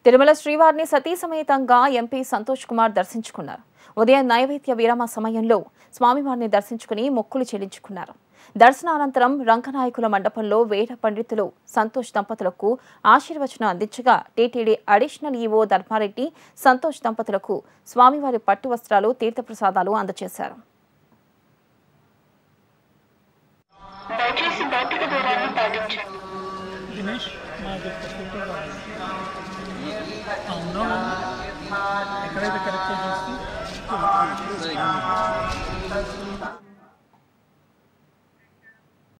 తిరుమల శ్రీవారిని సతీ సమేతంగా ఎంపీ సంతోష్ కుమార్ దర్శించుకున్నారు ఉదయం నైవేద్య విరామ సమయంలో స్వామివారిని దర్శించుకుని మొక్కులు చెల్లించుకున్నారు దర్శనానంతరం రంగనాయకుల మండపంలో వేద పండితులు సంతోష్ దంపతులకు ఆశీర్వచనం అందించగా TTD additional EO Dharmareddy Santosh దంపతులకు స్వామివారి పట్టు వస్త్రాలు తీర్థప్రసాదాలు అందజేశారు దయచేసి భౌతిక దూరాన్ని పాటించండి దినేష్ మా దగ్గర ఫోటో కావాలి అవును ఎక్కడైతే కరెక్ట్